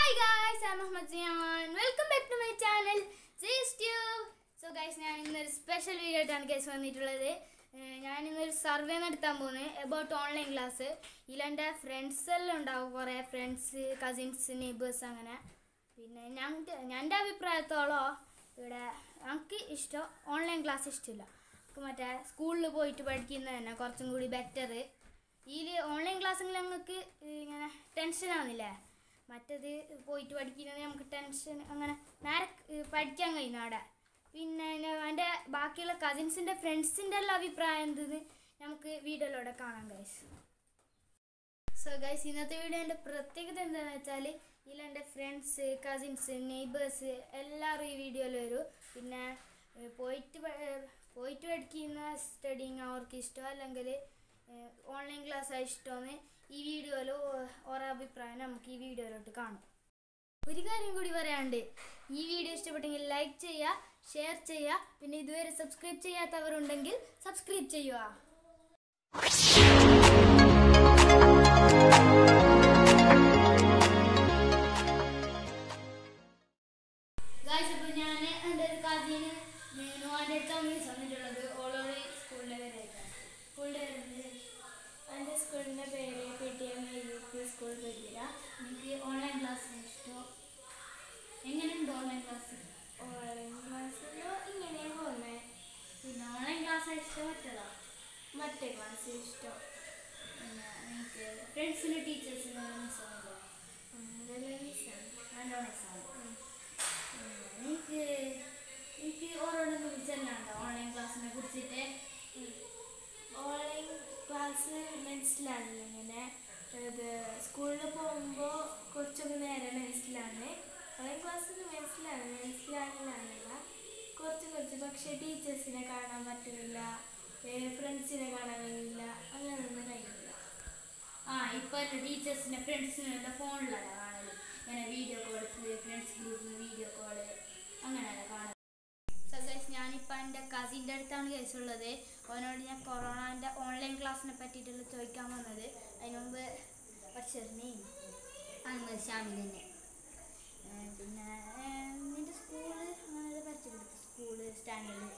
Hi guys I Muhammad Siyan welcome back to my channel tube so guys ഞാൻ ഇന്നൊരു special video ആയിട്ടാണ് guys വന്നിട്ടുള്ളത് ഏഹ് ഞാൻ ഇന്നൊരു സർവേ നടത്താൻ പോകുന്നത് അബൌട്ട് ഓൺലൈൻ ക്ലാസ് ഇതിലെൻ്റെ ഫ്രണ്ട്സ് എല്ലാം ഉണ്ടാവും കുറേ ഫ്രണ്ട്സ് കസിൻസ് നെയ്ബേഴ്സ് അങ്ങനെ പിന്നെ ഞാൻ ഞാൻ എൻ്റെ അഭിപ്രായത്തോളം ഇവിടെ എനിക്ക് ഇഷ്ടം ഓൺലൈൻ ക്ലാസ് ഇഷ്ടമില്ല നമുക്ക് മറ്റേ സ്കൂളിൽ പോയിട്ട് പഠിക്കുന്നത് തന്നെ കുറച്ചും കൂടി ബെറ്റർ ഇതിൽ ഓൺലൈൻ ക്ലാസ്സെങ്കിൽ ഞങ്ങൾക്ക് ഇങ്ങനെ ടെൻഷൻ ആവുന്നില്ലേ മറ്റത് പോയിട്ട് പഠിക്കുന്നത് നമുക്ക് ടെൻഷൻ അങ്ങനെ നേരെ ഏഹ് പഠിക്കാൻ കഴിയുന്നു അവിടെ പിന്നെ ഞാൻ- എൻ്റെ ബാക്കിയുള്ള കസിൻസിൻ്റെ ഫ്രണ്ട്സിൻ്റെ എല്ലാം അഭിപ്രായം എന്തെന്ന് നമുക്ക് വീഡിയോയിലൂടെ കാണാം ഗൈസ് സോ ഗൈസ് ഇന്നത്തെ വീഡിയോൻ്റെ പ്രത്യേകത എന്താണെന്ന് വെച്ചാൽ ഇതിൽ എൻ്റെ ഫ്രണ്ട്സ് കസിൻസ് നെയ്ബേഴ്സ് എല്ലാവരും ഈ വീഡിയോയിൽ വരും പിന്നെ ഏഹ് പോയിട്ട് പ- ഏഹ് പോയിട്ട് പഠിക്കുന്ന സ്റ്റഡിങ് അവർക്ക് ഇഷ്ടം അല്ലെങ്കിൽ ഓൺലൈൻ ക്ലാസ് ഇഷ്ടമെന്ന് ഈ വീഡിയോയിൽ ഓരോ അഭിപ്രായം നമുക്ക് ഈ വീഡിയോയിലോട്ട് കാണാം ഒരു കാര്യം കൂടി പറയാണ്ട് ഈ വീഡിയോ ഇഷ്ടപ്പെട്ടെങ്കിൽ ലൈക്ക് ചെയ്യുക ഷെയർ ചെയ്യുക പിന്നെ ഇതുവരെ സബ്സ്ക്രൈബ് ചെയ്യാത്തവരുണ്ടെങ്കിൽ സബ്സ്ക്രൈബ് ചെയ്യുക ഗായ്സ് അപ്പോൾ ഞാൻ എൻ്റെ ഒരു കസിന് നോൻ്റെ അടുത്താണ് മീൻസ് വന്നിട്ടുള്ളത് ഓളോട് സ്കൂളിലെ പേരായിട്ടാണ് സ്കൂളിൻ്റെ പേരുണ്ട് എൻ്റെ സ്കൂളിൻ്റെ പേര് P T M U P school Periya എനിക്ക് ഓൺലൈൻ ക്ലാസ് ഇഷ്ടം എങ്ങനെയുണ്ട് ഓൺലൈൻ ക്ലാസ് ഓൺലൈൻ ക്ലാസ്സിലോ ഇങ്ങനെ പോകുന്നത് പിന്നെ ഓൺലൈൻ ക്ലാസ് ഇഷ്ടം മറ്റേതാ മറ്റേ ക്ലാസ് ഇഷ്ടം പിന്നെ എനിക്ക് ഫ്രണ്ട്സിന് ടീച്ചേഴ്സിന് മിസ്സാണല്ലോ നല്ല മിസ്സാണ് നല്ലോണം മിസ്സാണ് എനിക്ക് എനിക്ക് ഓരോന്നും വിളിച്ചല്ലാണ്ടോ ഓൺലൈൻ ക്ലാസ്സിനെ കുറിച്ചിട്ട് ഓൺലൈൻ ക്ലാസ് മനസ്സിലാവില്ല ഇങ്ങനെ ഇത് സ്കൂളിൽ പോകുമ്പോൾ കുറച്ചൊക്കെ നേരം മനസ്സിലാണ് ഓൺലൈൻ ക്ലാസ്സിൽ മനസ്സിലാണ് മനസ്സിലാകില്ല കുറച്ച് കുറച്ച് പക്ഷേ ടീച്ചേഴ്സിനെ കാണാൻ പറ്റുന്നില്ല ഫ്രണ്ട്സിനെ കാണാൻ കഴിയില്ല അങ്ങനെയൊന്നും കഴിയില്ല ആ ഇപ്പൊ എന്റെ ടീച്ചേഴ്സിന്റെ ഫ്രണ്ട്സിനും എന്റെ ഫോണിലല്ല കാണല് ഇങ്ങനെ video call friends group video call അങ്ങനെയല്ല കാണല് സോ ഗൈസ് ഞാനിപ്പോൾ എൻ്റെ കസിൻ്റെ അടുത്താണ് കേസ് ഉള്ളത് അവനോട് ഞാൻ കൊറോണൻ്റെ ഓൺലൈൻ ക്ലാസ്സിനെ പറ്റിയിട്ടുള്ള ചോദിക്കാൻ വന്നത് അതിന് മുമ്പ് പഠിച്ചിരുന്നേ അങ്ങനെ ശ്യാമിൽ തന്നെ പിന്നെ ഏഹ്, നിന്റെ സ്കൂള് അങ്ങനെ പഠിച്ചിട്ടുണ്ട് സ്കൂള് സ്റ്റാൻഡേർഡ്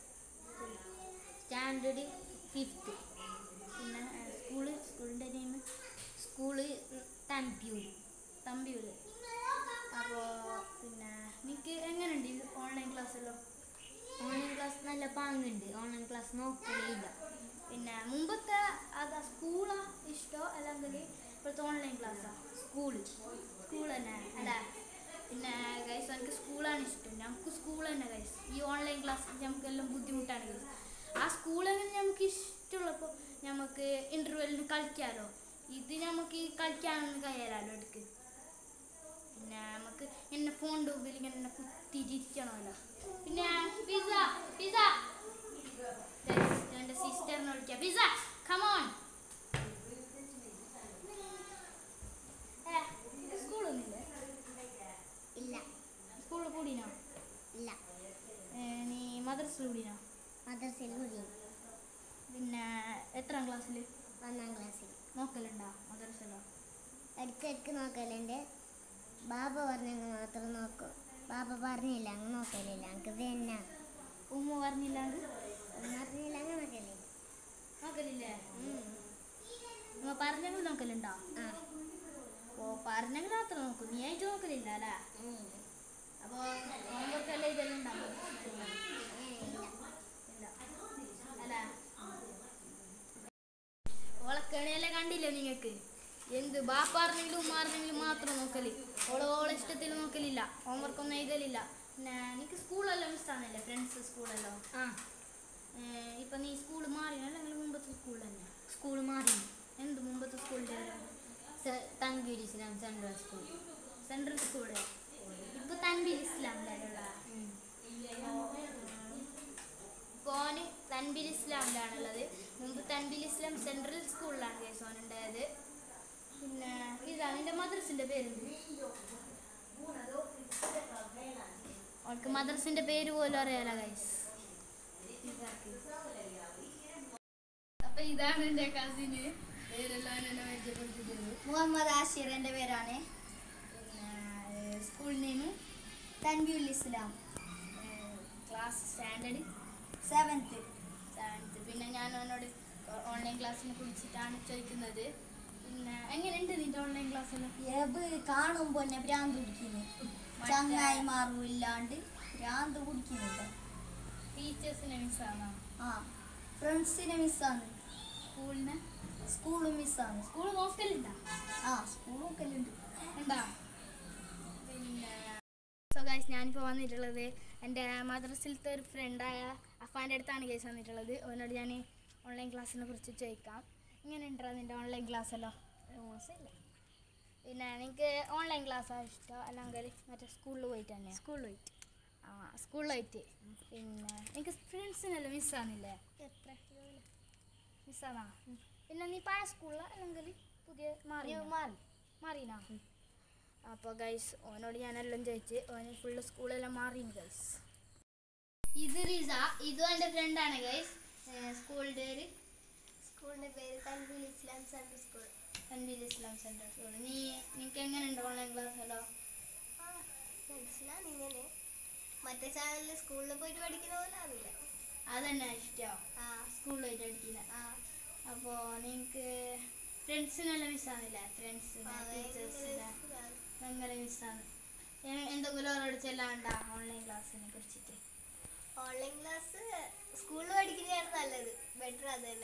സ്റ്റാൻഡേർഡ് ഫിഫ്ത്ത് പിന്നെ ഏഹ്, സ്കൂള് സ്കൂളിൻ്റെ നെയിം സ്കൂള് തമ്പ്യൂർ തമ്പിയൂര് അപ്പോൾ പിന്നെ നിനക്ക് എങ്ങനെയുണ്ട് ഓൺലൈൻ ക്ലാസ്സെല്ലാം ഓൺലൈൻ ക്ലാസ് നല്ല പാങ്ങുണ്ട് ഓൺലൈൻ ക്ലാസ് നോക്കലില്ല പിന്നെ മുമ്പത്തെ അതാ സ്കൂളാ ഇഷ്ടോ അല്ലെങ്കിൽ ഇപ്പോഴത്തെ ഓൺലൈൻ ക്ലാസ്സാ സ്കൂള് സ്കൂൾ തന്നെ അല്ലേ പിന്നെ ഗൈസ് എനിക്ക് സ്കൂളാണ് ഇഷ്ടം ഞങ്ങൾക്ക് സ്കൂൾ തന്നെ ഗൈസ് ഈ ഓൺലൈൻ ക്ലാസ് നമുക്കെല്ലാം ബുദ്ധിമുട്ടാണ് ഗൈസ് ആ സ്കൂളെങ്കിൽ നമുക്ക് ഇഷ്ടമുള്ളപ്പോൾ നമുക്ക് ഇൻ്റർവെല്ലിന് കളിക്കാമല്ലോ ഇത് നമുക്ക് ഈ കളിക്കാനൊന്നും കഴിയാലോ എടുക്ക് പിന്നെ നമുക്ക് ഇങ്ങനെ ഫോണിൻ്റെ മുമ്പിൽ ഇങ്ങനെ കുത്തിരിക്കണമല്ലോ പിന്നെ പിസ പിസ എൻ്റെ സിസ്റ്ററിനെ വിളിക്കാം പിസ കമോൺ സ്കൂളൊന്നുമില്ലേ ഇല്ല സ്കൂളിൽ കൂടിനോ ഇല്ല ഏ, നീ മദ്രസയിൽ കൂടിനോ മദ്രസയിൽ കൂടി പിന്നെ എത്രാം ക്ലാസ്സിൽ ഒന്നാം ക്ലാസ്സിൽ നോക്കലുണ്ടോ മദ്രസയിലോ ഇടയ്ക്കിടയ്ക്ക് നോക്കലുണ്ട് ബാബ പറഞ്ഞെങ്കിൽ മാത്രം നോക്കും ബാബ പറഞ്ഞില്ല അങ്ങ് നോക്കലില്ല എനിക്ക് തന്നെ ഉമ്മ പറഞ്ഞില്ലാണ്ട് ഒന്നും അറിഞ്ഞില്ല അങ്ങ് നോക്കലില്ല നോക്കലില്ലേ ഉമ്മ പറഞ്ഞെങ്കിൽ നോക്കലുണ്ടോ ആ ഓ പറഞ്ഞെങ്കിൽ മാത്രം നോക്കും നീ ആയിട്ട് നോക്കലില്ല അല്ലേ ഉം. അപ്പോൾ ഹോംവർക്ക് എല്ലാം ഇതെല്ലാം ഉണ്ടാവും ഏ, ഇല്ല ഇല്ല അല്ലേ ഓളക്കണിയെല്ലാം കണ്ടില്ലേ നിങ്ങൾക്ക് എന്ത് ബാപ്പ അറിഞ്ഞെങ്കിലും ഉമ്മ അറിഞ്ഞെങ്കിലും മാത്രം നോക്കല് ഓള് ഓളെ ഇഷ്ടത്തിൽ നോക്കലില്ല ഹോംവർക്ക് ഒന്നും എഴുതലില്ല പിന്നെ എനിക്ക് സ്കൂളെല്ലാം മിസ്സാണല്ലേ ഫ്രണ്ട്സ് സ്കൂളെല്ലാം ആ ഇപ്പം നീ സ്കൂൾ മാറിയോ അല്ലെങ്കിൽ മുമ്പത്തെ സ്കൂൾ തന്നെ സ്കൂൾ മാറി എന്ത് മുമ്പത്തെ സ്കൂളിൻ്റെ തങ്കൂർ Islam central school central school ഇപ്പൊ തൻബിൽ ഇസ്ലാമിലുള്ള കോന് തൻബിൽ ഇസ്ലാമിലാണുള്ളത് മുമ്പ് തൻബിൽ ഇസ്ലാം സെൻട്രൽ സ്കൂളിലാണ് കേസോൻ ഉണ്ടായത് പിന്നെ ഇതാ നിന്റെ മദ്രസിന്റെ പേരുണ്ട് അവൾക്ക് മദ്രസിന്റെ പേര് പോലും അറിയാലോ ഗൈസ് അപ്പൊ ഇതാണ് എന്റെ കസിന് പേരെല്ലാം എന്നെ പരിചയപ്പെടുത്തിയത് മുഹമ്മദ് ആഷിർ എൻ്റെ പേരാണ് പിന്നെ Islam class standard seventh seventh പിന്നെ ഞാൻ അവനോട് ഓൺലൈൻ ക്ലാസ്സിനെ കുറിച്ചിട്ടാണ് ചോദിക്കുന്നത് പിന്നെ എങ്ങനെയുണ്ട് നിന്റെ ഓൺലൈൻ ക്ലാസ്സെല്ലാം ഏബ് കാണുമ്പോൾ എന്നെ ഭ്രാന്ത് പിടിക്കുന്നു ചങ്ങായിമാറും ഇല്ലാണ്ട് ഭ്രാന്ത് പിടിക്കുന്നില്ല ടീച്ചേഴ്സിനെ മിസ്സാണോ ആ ഫ്രണ്ട്സിനെ മിസ്സാണ് സ്കൂളിനെ സ്കൂളും മിസ്സാണ് സ്കൂൾ നോക്കലുണ്ടാ ആ സ്കൂളൊക്കെ ഉണ്ട് ഉണ്ടാ പിന്നെ സോ ഗൈസ് ഞാനിപ്പോൾ വന്നിട്ടുള്ളത് എൻ്റെ മദ്രസിലത്തെ ഒരു ഫ്രണ്ടായ അഫാൻ്റെ അടുത്താണ് കേസ് വന്നിട്ടുള്ളത് അവനോട് ഞാൻ ഓൺലൈൻ ക്ലാസ്സിനെ കുറിച്ച് ചോദിക്കാം ഇങ്ങനെ ഉണ്ടോ നിൻ്റെ ഓൺലൈൻ ക്ലാസ്സല്ലോ മോശമില്ല പിന്നെ നിങ്ങൾക്ക് ഓൺലൈൻ ക്ലാസ്സാണ് ഇഷ്ടം അല്ലെങ്കിൽ മറ്റേ സ്കൂളിൽ പോയിട്ട് തന്നെ സ്കൂളിൽ പോയിട്ട് ആ സ്കൂളിൽ പോയിട്ട് പിന്നെ എനിക്ക് ഫ്രണ്ട്സിനെല്ലാം മിസ്സാകുന്നില്ലേ എത്ര മിസ്സാണോ പിന്നെ നീ പഴയ സ്കൂളിൽ അല്ലെങ്കിൽ പുതിയ മാറി മാറി മാറിനാ അപ്പോൾ ഗൈസ് ഓനോട് ഞാനെല്ലാം ചോദിച്ച് ഓന് ഫുള്ള് സ്കൂളെല്ലാം മാറിന് ഗൈസ് ഇത് റിസ ഇതും എൻ്റെ ഫ്രണ്ടാണ് ഗൈസ് സ്കൂളിൻ്റെ പേര് സ്കൂളിന്റെ പേര് Tanveel Islam central school Tanveel Islam central school നീ നിനക്ക് എങ്ങനെയുണ്ട് ഓൺലൈൻ ക്ലാസ് ഹലോ മനസ്സിലാണ് ഇങ്ങനെ മറ്റേ ചാനലിൽ സ്കൂളിൽ പോയിട്ട് പഠിക്കുന്ന പോലെ ആവില്ല അതന്നെ ഇഷ്ടമോ ആ സ്കൂളിൽ പോയിട്ട് അടിക്കുന്നത് ആ അപ്പോൾ നിങ്ങൾക്ക് ഫ്രണ്ട്സിനെല്ലാം മിസ്സാകുന്നില്ലേ ഫ്രണ്ട്സിനെ ടീച്ചേഴ്സിനെ ഭയങ്കര മിസ്സാണ് എന്തെങ്കിലും അവരോട് ചെല്ലാണ്ടാ ഓൺലൈൻ ക്ലാസ്സിനെ കുറിച്ചിട്ട് ഓൺലൈൻ ക്ലാസ് സ്കൂളിൽ പഠിക്കുന്നതാണ് നല്ലത് ബെറ്റർ അത് തന്നെ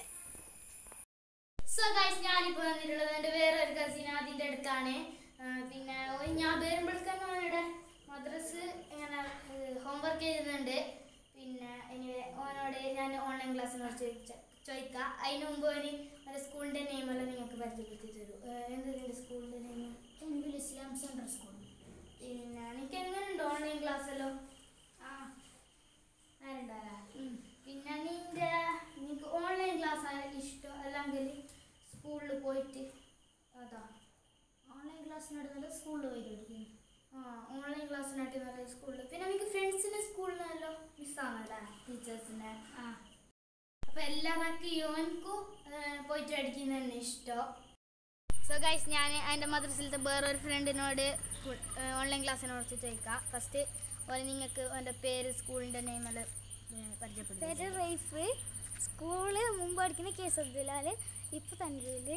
സോ ഗൈസ് ഞാനിപ്പോൾ വന്നിട്ടുള്ളത് എൻ്റെ വേറൊരു കസിൻ അതിൻ്റെ അടുത്താണ് ആ, പിന്നെ ഓൻ ഞാൻ വരുമ്പോഴേക്കും ഓനോടെ മദ്രസ് ഇങ്ങനെ ഹോംവർക്ക് ചെയ്യുന്നുണ്ട് പിന്നെ ഇനി ഓനോട് ഞാൻ ഓൺലൈൻ ക്ലാസ്സിനെ കുറിച്ച് ചോദിച്ച- ചോദിക്കാം അതിന് മുമ്പ് ഓന് ഒരു സ്കൂളിൻ്റെ നെയിമെല്ലാം നിങ്ങൾക്ക് പരിചയപ്പെടുത്തി തരും എന്ത് നിൻ്റെ സ്കൂളിൻ്റെ name Tanveel Islam central school പിന്നെ എനിക്ക് എങ്ങനെയുണ്ട് ഓൺലൈൻ ക്ലാസ്സല്ലോ ആ ആരുണ്ടാരാ പിന്നെ നിന്റെ നിനക്ക് ഓൺലൈൻ ക്ലാസ് ഇഷ്ടം അല്ലെങ്കിൽ സ്കൂളിൽ പോയിട്ട് അതാ ഓൺലൈൻ ക്ലാസ് നടന്നത് സ്കൂളിൽ പോയിട്ട് പഠിക്കുന്നു ആ ഓൺലൈൻ ക്ലാസ്സിനായിട്ട് നല്ല സ്കൂളിൽ പിന്നെ എനിക്ക് ഫ്രണ്ട്സിൻ്റെ സ്കൂളിനല്ലോ മിസ്സാണല്ലേ ടീച്ചേഴ്സിനെ ആ അപ്പോൾ എല്ലാവർക്കും യോൻക്കും പോയിട്ട് പഠിക്കുന്ന തന്നെ ഇഷ്ടം സോ ഗൈസ് ഞാൻ എൻ്റെ മദ്രസിലത്തെ വേറൊരു ഫ്രണ്ടിനോട് ഓൺലൈൻ ക്ലാസ്സിനെ കുറിച്ച് ചോദിക്കാം ഫസ്റ്റ് ഓന് നിങ്ങൾക്ക് ഓൻ്റെ പേര് സ്കൂളിൻ്റെ നെയിമെല്ലാം പരിചയപ്പെടുത്തി പേര് റൈഫ് സ്കൂള് മുമ്പ് പഠിക്കുന്ന കെ എസ് അബ്ദുലാൽ ഇപ്പോൾ തൻവീൽ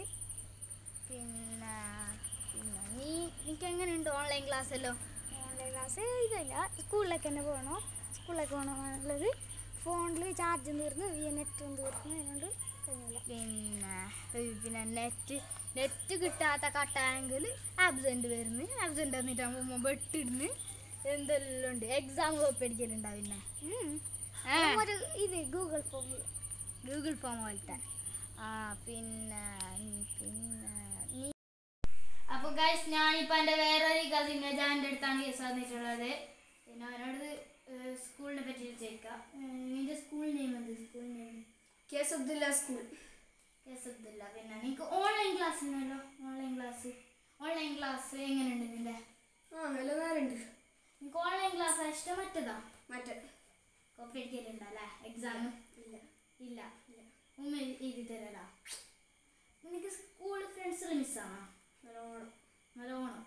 പിന്നെ പിന്നെ നീ നിനക്ക് എങ്ങനെയുണ്ട് ഓൺലൈൻ ക്ലാസ്സല്ലോ ഓൺലൈൻ ക്ലാസ് ഇതല്ല സ്കൂളിലേക്ക് തന്നെ പോകണോ സ്കൂളിലേക്ക് പോകണമെന്നുള്ളത് ഫോണിൽ ചാർജും തീർന്നു വി നെറ്റും തീർന്നു അതിനോണ്ട് കഴിഞ്ഞില്ല പിന്നെ ഏയ് പിന്നെ നെറ്റ് നെറ്റ് കിട്ടാത്ത കട്ടായെങ്കിൽ ആബ്സെൻ്റ് വരുന്നു ആബ്സെൻ്റ് വന്നിട്ടാകുമ്പോൾ വെട്ടിടുന്ന് എന്തെല്ലാം ഉണ്ട് എക്സാം കോപ്പി അടിക്കലുണ്ടാവും പിന്നെ ആ, ഒരു ഇത് ഗൂഗിൾ ഫോം ഗൂഗിൾ ഫോം പോലത്തെ ആ പിന്നെ ഉം, പിന്നെ നീ അപ്പോൾ ഗൈസ് ഞാനിപ്പോൾ എൻ്റെ വേറൊരു കസിൻ നജാൻ്റെ അടുത്താണ് കേസ് വന്നിട്ടുള്ളത് പിന്നെ അവനോട് സ്കൂളിനെ പറ്റി ചോദിക്കാം നിൻ്റെ സ്കൂൾ നെയിം എന്ത് school name K S Abdulla school രസത്തില്ല പിന്നെ നിനക്ക് ഓൺലൈൻ ക്ലാസ് ഉണ്ടല്ലോ ഓൺലൈൻ ക്ലാസ് ഓൺലൈൻ ക്ലാസ് എങ്ങനെയുണ്ട് നിന്റെ ആ നല്ല നേരമുണ്ട് നിനക്ക് ഓൺലൈൻ ക്ലാസ് ഇഷ്ടം മറ്റേതാ മറ്റേ കോപ്പി അടിക്കലുണ്ടല്ലേ എക്സാം ഇല്ല ഇല്ല ഉമ്മ എഴുതി തരാ നിനക്ക് സ്കൂൾ ഫ്രണ്ട്സിൽ മിസ്സാണോ നല്ലോണം നല്ലോണം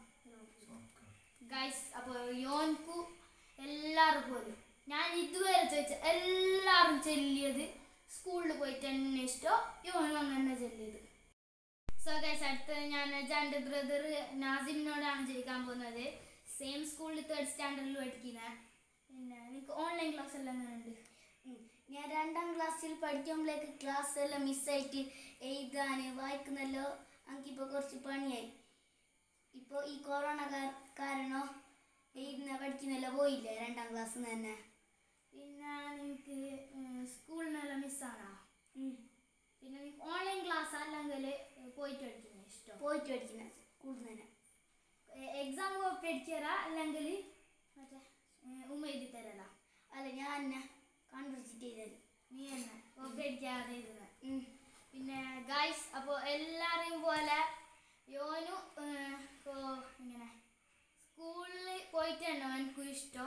ഗൈസ് അപ്പോൾ യോൻക്കു എല്ലാവരും പോലും ഞാൻ ഇതുവരെ ചോദിച്ച എല്ലാവരും ചെല്ലിയത് സ്കൂളിൽ പോയിട്ട് തന്നെ ഇഷ്ടം യോനും അങ്ങനെ ചെല്ലിയത് സോ ഗൈസ് അടുത്ത് ഞാൻ എൻ്റെ ബ്രദർ നാസിമിനോടാണ് ചോദിക്കാൻ പോകുന്നത് സെയിം സ്കൂളിൽ തേർഡ് സ്റ്റാൻഡേർഡിൽ പഠിക്കുന്നത് പിന്നെ എനിക്ക് ഓൺലൈൻ ക്ലാസ് എല്ലാം എങ്ങനെയുണ്ട് ഞാൻ രണ്ടാം ക്ലാസ്സിൽ പഠിക്കുമ്പോഴേക്ക് ക്ലാസ് എല്ലാം മിസ്സായിട്ട് എഴുതാൻ വായിക്കുന്നല്ലോ എനിക്കിപ്പോൾ കുറച്ച് പണിയായി ഇപ്പോൾ ഈ കൊറോണ കാ- കാരണം എഴുതുന്ന പഠിക്കുന്നെല്ലാം പോയില്ലേ രണ്ടാം ക്ലാസ്സിൽ നിന്ന് തന്നെ പിന്നെ എനിക്ക് സ്കൂളിനെല്ലാം മിസ്സാണോ പിന്നെ എനിക്ക് ഓൺലൈൻ ക്ലാസ് അല്ലെങ്കിൽ പോയിട്ട് പഠിക്കുന്നത് ഇഷ്ടം പോയിട്ട് പഠിക്കുന്ന സ്കൂളിൽ നിന്ന് തന്നെ എക്സാം കോപ്പി അടിച്ചരാ അല്ലെങ്കിൽ മറ്റേ ഏ, ഉമ്മ എഴുതി തരലാ അല്ല ഞാൻ തന്നെ കണ്ടുപിടിച്ചിട്ട് ചെയ്തത് നീ തന്നെ കോപ്പി അടിക്കാതെ എഴുതുന്നത് പിന്നെ ഗൈസ് അപ്പോൾ എല്ലാവരെയും പോലെ യോനു ഇപ്പോൾ ഇങ്ങനെ സ്കൂളിൽ പോയിട്ട് തന്നെ എനിക്കും ഇഷ്ടം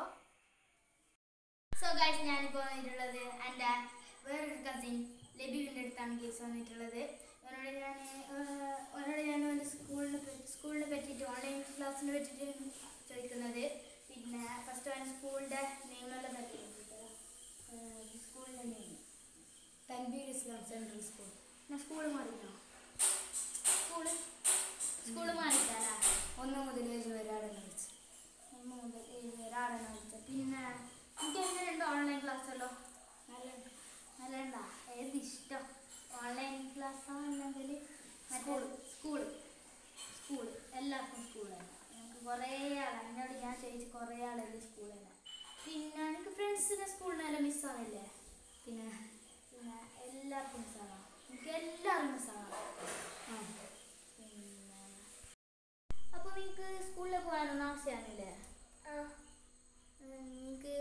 സോ ഗൈസ് ഞാനിപ്പോൾ വന്നിട്ടുള്ളത് എൻ്റെ വേറൊരു കസിൻ ലബീബിൻ്റെ അടുത്താണ് കേസ് വന്നിട്ടുള്ളത് അവനോട് ഞാൻ അവനോട് ഞാൻ അവൻ്റെ സ്കൂളിനെ പറ്റി സ്കൂളിനെ പറ്റിയിട്ട് ഓൺലൈൻ ക്ലാസ്സിനെ പറ്റിയിട്ട് ചോദിക്കുന്നത് പിന്നെ ഫസ്റ്റ് അവൻ സ്കൂളിൻ്റെ നെയിമെല്ലാം തട്ടി സ്കൂളിൻ്റെ name Tanbeer Islam central school ഞാൻ സ്കൂൾ മാറിയോ സ്കൂള് സ്കൂൾ മാറിയിട്ടല്ല ഒന്ന് മുതൽ ഏഴ് വരെ അവിടെ പഠിച്ചു ഒന്ന് മുതൽ ഏഴ് വരെ ആടെ കളിച്ചത് പിന്നെ എനിക്ക് എങ്ങനെയുണ്ട് ഓൺലൈൻ ക്ലാസ്സല്ലോ നല്ല നല്ലണ്ടാ ഏത് ഇഷ്ടം ഓൺലൈൻ ക്ലാസ്സാ അല്ലെങ്കിൽ സ്കൂള് സ്കൂള് സ്കൂള് എല്ലാവർക്കും സ്കൂൾ തന്നെ എനിക്ക് കുറേ ആൾ എന്നോട് ഞാൻ ചോദിച്ച് കുറേ ആളല്ലേ സ്കൂൾ തന്നെ പിന്നെ എനിക്ക് ഫ്രണ്ട്സിനെ സ്കൂളിനെല്ലാം മിസ്സാവില്ലേ പിന്നെ പിന്നെ എല്ലാവർക്കും മിസ്സാവാം എനിക്ക് എല്ലാവരും മിസ്സാവാം ആ പിന്നെ അപ്പോൾ നിങ്ങൾക്ക് സ്കൂളിൽ പോകാനൊന്നും ആവശ്യമാണില്ലേ നിങ്ങൾക്ക്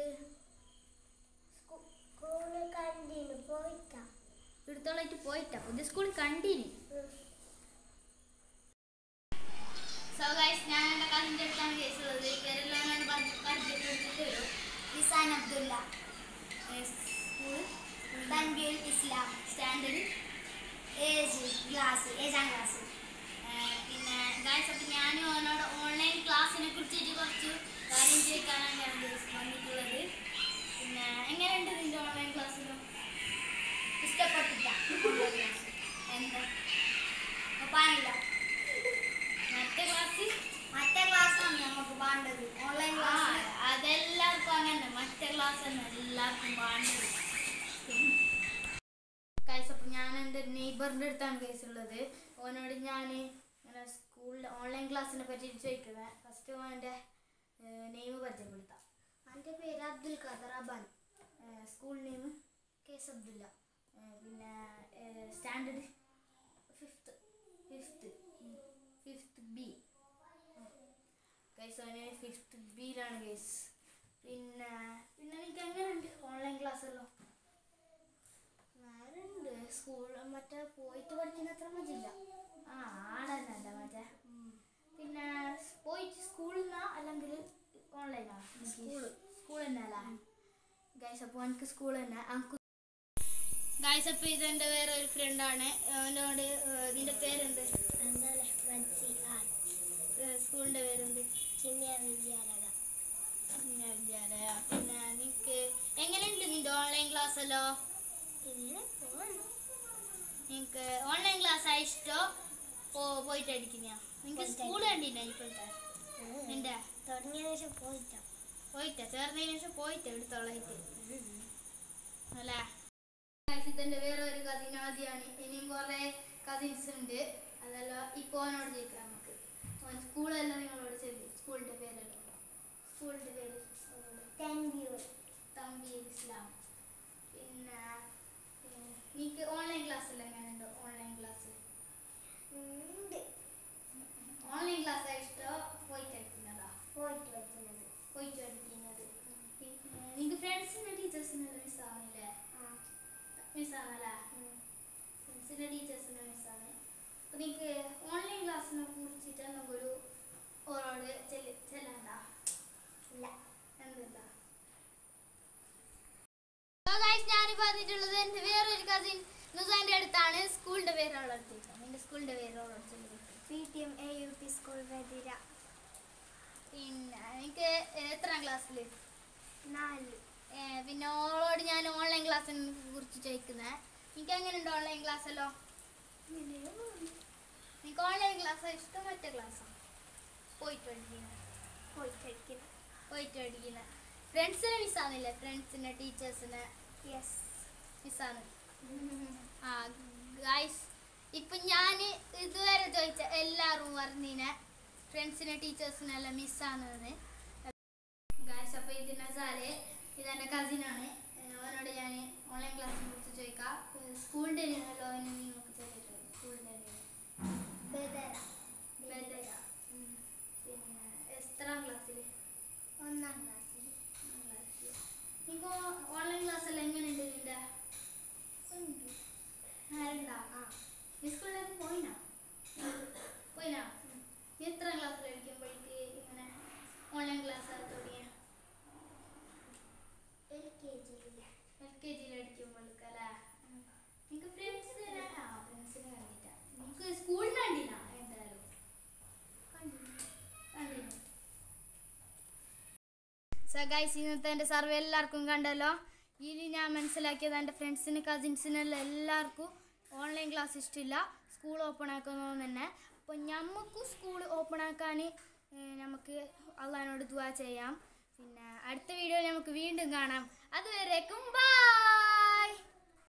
സ്കൂള് കണ്ടിന് പോയിട്ടാ ഇടത്തോളായിട്ട് പോയിട്ടാ പുതിയ സ്കൂളിൽ കണ്ടീനി സോ ഗൈസ് ഞാൻ എൻ്റെ കസിൻ്റെ അടുത്താണ് കേസ് ഉള്ളത് പേരെല്ലാം ഞാൻ പരിചയപ്പെടുത്തിട്ട് വരും Nisan Abdulla school Tanbeer Islam standard age class ഏഴാം ക്ലാസ് പിന്നെ ഗൈസ് അപ്പം ഞാൻ അവനോട് ഓൺലൈൻ ക്ലാസ്സിനെ കുറിച്ചിട്ട് കുറച്ച് കാര്യം ചോദിക്കാനാണ് ഞാൻ ഉദ്ദേശി- വന്നിട്ടുള്ളത് പിന്നെ എങ്ങനെയുണ്ട് നിൻ്റെ ഓൺലൈൻ ക്ലാസ്സിലും ഇഷ്ടപ്പെട്ടില്ല എന്താ പാടില്ല മറ്റേ ക്ലാസ് മറ്റേ ക്ലാസ്സാണ് നമുക്ക് വേണ്ടത് ഓൺലൈൻ ആ, ക്ലാസ് അതെല്ലാവർക്കും അങ്ങനെ മറ്റേ ക്ലാസ് തന്നെ എല്ലാവർക്കും വേണ്ടത് കൈസ് അപ്പം ഞാൻ എൻ്റെ നെയ്ബറിൻ്റെ അടുത്താണ് കേസുള്ളത് ഓനോട് ഞാൻ ഇങ്ങനെ സ്കൂളിൽ ഓൺലൈൻ ക്ലാസ്സിനെ പറ്റി ചോദിക്കുന്നത് ഫസ്റ്റ് ഓൻ്റെ നെയിം പരിചയപ്പെടുത്താം എൻ്റെ പേര് അബ്ദുൽ ഖാദർ അബാൻ സ്കൂൾ നെയിം കേസ് അബ്ദുല്ല പിന്നെ standard fifth fifth fifth B guys അവന് ഫിഫ്ത്ത് ബിയിലാണ് ഗൈസ് പിന്നെ പിന്നെ എനിക്ക് എങ്ങനെയുണ്ട് ഓൺലൈൻ ക്ലാസ്സല്ലോ വേറുണ്ട് സ്കൂൾ മറ്റേ പോയിട്ട് പഠിക്കുന്ന അത്ര മതിയില്ല ആ ആടന്നല്ല മറ്റേ പിന്നെ പോയിട്ട് സ്കൂളിൽ നിന്നാ അല്ലെങ്കിൽ ഓൺലൈനാ സ്കൂള് സ്കൂൾ തന്നെ അല്ല ഗൈസ് അപ്പോൾ എനിക്ക് സ്കൂൾ തന്നെ അങ്കു ഗൈസ് അപ്പോൾ ഇതെൻ്റെ വേറെ ഒരു ഫ്രണ്ടാണ് അവനോട് ഇതിൻ്റെ പേരെന്ത് എന്താ മനസ്സി ആ സ്കൂളിൻ്റെ പേരെന്ത് ചിമ്മിയ വിദ്യാലയ പിന്നെ വിദ്യാലയ പിന്നെ നിനക്ക് എങ്ങനെയുണ്ട് നിന്റെ ഓൺലൈൻ ക്ലാസ് അല്ലോ ഇങ്ങനെ പോകണം നിനക്ക് ഓൺലൈൻ ക്ലാസ് ആ ഇഷ്ടം പോ പോയിട്ട് അടിക്കുന്ന നിനക്ക് സ്കൂൾ കണ്ടില്ല ഇപ്പോഴത്തെ നിന്റെ തുടങ്ങിയ ശേഷം പോയിട്ടാ പോയിട്ടാ ചേർന്നതിന് ശേഷം പോയിട്ട് എടുത്തോളായിട്ട് അല്ലേ ഇതിന്റെ വേറെ ഒരു കസിൻ ആദ്യമാണ് ഇനിയും കുറെ കസിൻസ് ഉണ്ട് അതെല്ലാം ഇപ്പൊ ഓനോട് ചോദിക്കാം നമുക്ക് ഓൻ സ്കൂളെല്ലാം നിങ്ങളോട് ചെല്ലി സ്കൂളിന്റെ പേരെല്ലാം സ്കൂളിന്റെ പേര് താങ്ക് യു തമ്പി ഇസ്ലാം പിന്നെ നീക്ക് ഓൺലൈൻ ക്ലാസ് എല്ലാം എങ്ങനെയുണ്ട് ഓൺലൈൻ ക്ലാസ് ഉണ്ട് ഓൺലൈൻ ക്ലാസ് ഇഷ്ടം പോയിട്ട് എടുക്കുന്നതാ പോയിട്ട് പഠിക്കുന്നത് പോയിട്ട് പഠിക്കുന്നത് നിങ്ങൾക്ക് ഫ്രണ്ട്സിൻ്റെ ടീച്ചേഴ്സിനെല്ലാം മിസ്സാവുന്നില്ലേ ആ മിസ്സാണല്ലേ ഫ്രണ്ട്സിൻ്റെ ടീച്ചേഴ്സിനെ മിസ്സാണ് അപ്പോൾ നിങ്ങൾക്ക് ഓൺലൈൻ ക്ലാസ്സിനെ കുറിച്ചിട്ട് നമുക്കൊരു ഓരോട് ചെല്ലി ചെല്ലണ്ട ഇല്ല എന്തില്ല ഞാനിപ്പോൾ വന്നിട്ടുള്ളത് എൻ്റെ വേറൊരു കസിൻ നുസാൻ്റെ അടുത്താണ് സ്കൂളിൻ്റെ പേര് അവളെ എടുത്തിട്ടാണ് എൻ്റെ സ്കൂളിൻ്റെ പേര് അവളോട് ചൊല്ലി P T M A U P school വെതിര പിന്നെ എനിക്ക് എത്രാം ക്ലാസ്സിൽ നാല് പിന്നെ ഓളോട് ഞാൻ ഓൺലൈൻ ക്ലാസ്സിനെ കുറിച്ച് ചോദിക്കുന്നത് എനിക്ക് എങ്ങനെയുണ്ട് ഓൺലൈൻ ക്ലാസ്സല്ലോ എനിക്ക് ഓൺലൈൻ ക്ലാസ് ഇഷ്ടം മറ്റേ ക്ലാസ്സാണ് പോയിട്ട് പഠിക്കുന്നത് പോയിട്ട് പഠിക്കുന്നത് പോയിട്ട് പഠിക്കുന്നത് ഫ്രണ്ട്സിനെ മിസ്സാകുന്നില്ലേ ഫ്രണ്ട്സിനെ ടീച്ചേഴ്സിനെ യെസ് മിസ്സാണ് ആ ഗൈസ് ഇപ്പം ഞാൻ ഇതുവരെ ചോദിച്ച എല്ലാവരും പറഞ്ഞിനെ ഫ്രണ്ട്സിനെ ടീച്ചേഴ്സിനെല്ലാം മിസ്സാണെന്ന് ഗൈസ് അപ്പോൾ ഇത് നസാല് ഇതെൻ്റെ കസിനാണ് അവനോട് ഞാൻ ഓൺലൈൻ ക്ലാസ്സിനെ കുറിച്ച് ചോദിക്കാം സ്കൂളിൻ്റെ അല്ലോ അവന് നിങ്ങൾക്ക് ചോദിച്ചിട്ടുണ്ട് സ്കൂളിൻ്റെ ബദര ബദര പിന്നെ എത്രാം ക്ലാസ്സിൽ ഒന്നാം ക്ലാസ്സിൽ നിങ്ങൾക്ക് ഓൺലൈൻ ക്ലാസ്സെല്ലാം എങ്ങനെയുണ്ട് നിൻ്റെ ഉണ്ട് ആരുണ്ടാ ആ നീ സ്കൂളിലേക്ക് പോയിനാ പോയിനാ നീ എത്ര ക്ലാസ്സിൽ പഠിക്കുമ്പോഴേക്ക് ഇങ്ങനെ ഓൺലൈൻ ക്ലാസ് തുടങ്ങിയ എൽ കെ ജിയിൽ എൽ കെ ജിയിൽ അടിക്കുമ്പോഴേക്കല്ലേ നിങ്ങൾക്ക് ഫ്രണ്ട്സ് ആ ഫ്രണ്ട്സിനെ കണ്ടിട്ടാ നിങ്ങൾക്ക് സ്കൂളിൽ കണ്ടിനാ എന്തായാലും സോ ഗൈസ് ഇന്നത്തെ എൻ്റെ സർവേ എല്ലാവർക്കും കണ്ടല്ലോ ഇനി ഞാൻ മനസ്സിലാക്കിയത് എൻ്റെ ഫ്രണ്ട്സിന് കസിൻസിനെല്ലാം എല്ലാവർക്കും ഓൺലൈൻ ക്ലാസ് ഇഷ്ടമില്ല സ്കൂൾ ഓപ്പൺ ആക്കുന്നത് തന്നെ അപ്പോൾ നമുക്കും സ്കൂൾ ഓപ്പൺ ആക്കാൻ നമുക്ക് അള്ളഹാനോട് ദുവാ ചെയ്യാം പിന്നെ അടുത്ത വീഡിയോയിൽ നമുക്ക് വീണ്ടും കാണാം അതുവരേക്കും ബൈ